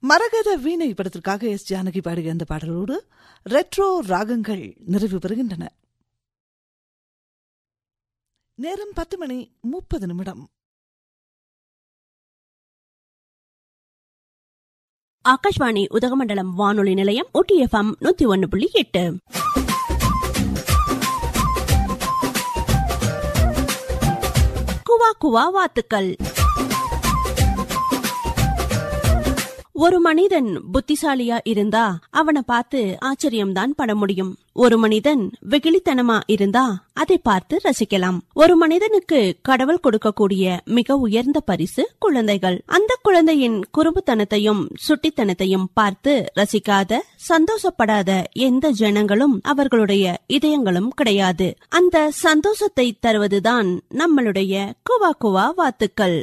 மரகத வீணை படத்திற்காக எஸ் ஜானகி பாடிய அந்த பாடலோடு ரெட்ரோ ராகங்கள் நிறைவு பெறுகின்றன நேரம் பத்து மணி முப்பது நிமிடம் ஆகாஷ்வாணி உதகமண்டலம் வானொலி நிலையம் ஒட்டிஎஃப்எம் நூத்தி ஒன்னு புள்ளி எட்டு குவா குவா வாத்துக்கள் ஒரு மனிதன் புத்திசாலியா இருந்தா அவனை பார்த்து ஆச்சரியம்தான் பட முடியும் ஒரு மனிதன் வெகுளித்தனமா இருந்தா அதை பார்த்து ரசிக்கலாம் ஒரு மனிதனுக்கு கடவுள் கொடுக்கக்கூடிய மிக உயர்ந்த பரிசு குழந்தைகள் அந்த குழந்தையின் குறும்புத்தனத்தையும் சுட்டித்தனத்தையும் பார்த்து ரசிக்காத சந்தோஷப்படாத எந்த ஜனங்களும் அவர்களுடைய இதயங்களும் கிடையாது அந்த சந்தோஷத்தை தருவதுதான் நம்மளுடைய குவா குவா வாத்துக்கள்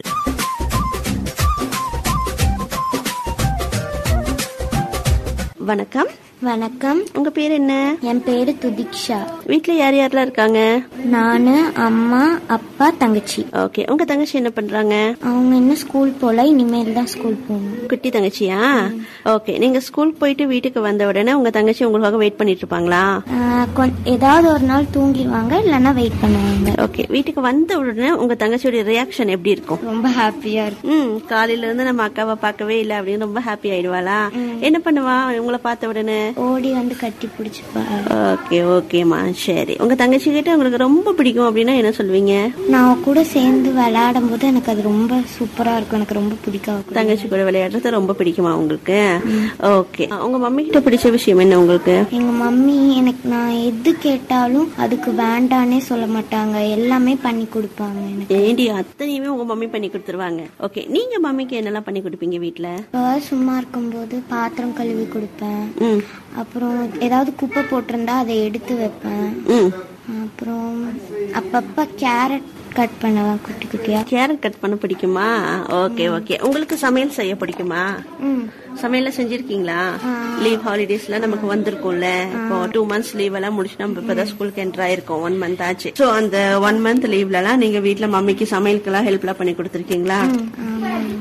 வணக்கம் வணக்கம் உங்க பேர் என்ன என் பேரு துதிக்ஷா வீட்ல யார் யாரெல்லாம் இருக்காங்க நானு அம்மா அப்பா தங்கச்சி ஓகே உங்க தங்கச்சி என்ன பண்றாங்க அவங்க இன்னும் ஸ்கூல் போல இனிமேல் தான் ஸ்கூல் போகணும் குட்டி தங்கச்சியா ஓகே நீங்க ஸ்கூல் போயிட்டு வீட்டுக்கு வந்த உடனே உங்க தங்கச்சி உங்களுக்காக வெயிட் பண்ணிட்டு இருப்பாங்களா ஆஹ் கொஞ்- ஏதாவது ஒரு நாள் தூங்கிடுவாங்க இல்லைன்னா வெயிட் பண்ணுவாங்க ஓகே வீட்டுக்கு வந்த உடனே உங்க தங்கச்சியோட ரியாக்ஷன் எப்படி இருக்கும் ரொம்ப ஹாப்பியா இருக்கும் ம் காலையில இருந்து நம்ம அக்காவை பார்க்கவே இல்லை அப்படின்னு ரொம்ப ஹாப்பி ஆயிடுவாளா என்ன பண்ணுவா உங்களை பார்த்த உடனே ஓடி வந்து கட்டி பிடிச்சிப்பா ஓகே ஓகேம்மா சரி உங்க தங்கச்சி கிட்ட உங்களுக்கு ரொம்ப பிடிக்கும் அப்படின்னா என்ன சொல்வீங்க நான் அவ கூட சேர்ந்து விளையாடும் போது எனக்கு அது ரொம்ப சூப்பரா இருக்கும் எனக்கு ரொம்ப பிடிக்கும் அவ கூட. தங்கச்சி கூட விளையாடுறது ரொம்ப பிடிக்குமா உங்களுக்கு ஓகே உங்க மம்மி கிட்ட பிடிச்ச விஷயம் என்ன உங்களுக்கு எங்க மம்மி எனக்கு நான் எது கேட்டாலும் அதுக்கு வேண்டானே சொல்ல மாட்டாங்க எல்லாமே பண்ணி கொடுப்பாங்க எனக்கு ஏண்டி அத்தனையுமே உங்க மம்மி பண்ணி கொடுத்துருவாங்க ஓகே நீங்க மம்மிக்கு என்னெல்லாம் பண்ணி கொடுப்பீங்க வீட்ல இப்போ சும்மா இருக்கும்போது பாத்திரம் கழுவி கொடுப்பேன் ம் அப்புறம் ஏதாவது குப்பை போட்டிருந்தா அதை எடுத்து வைப்பேன் ம் அப்புறம் அப்பப்ப கேரட் கட் பண்ணுவேன் குட்டி குட்டியா கேரட் கட் பண்ண பிடிக்குமா ஓகே ஓகே உங்களுக்கு சமையல் செய்ய பிடிக்குமா ம் சமையல்ல செஞ்சிருக்கீங்களா லீவ் ஹாலிடேஸ்ல நமக்கு வந்திருக்கும்ல இப்போ டூ மந்த்ஸ் லீவ் எல்லாம் முடிச்சு நம்ம இப்பதான் ஸ்கூலுக்கு என்டர் ஆயிருக்கோம் ஒன் மந்த் ஆச்சு சோ அந்த ஒன் மந்த் லீவ்ல எல்லாம் நீங்க வீட்ல மம்மிக்கு சமையலுக்கு எல்லாம் ஹெல்ப் எல்லாம் பண்ணி கொடுத்துருக்கீங்களா ஆமா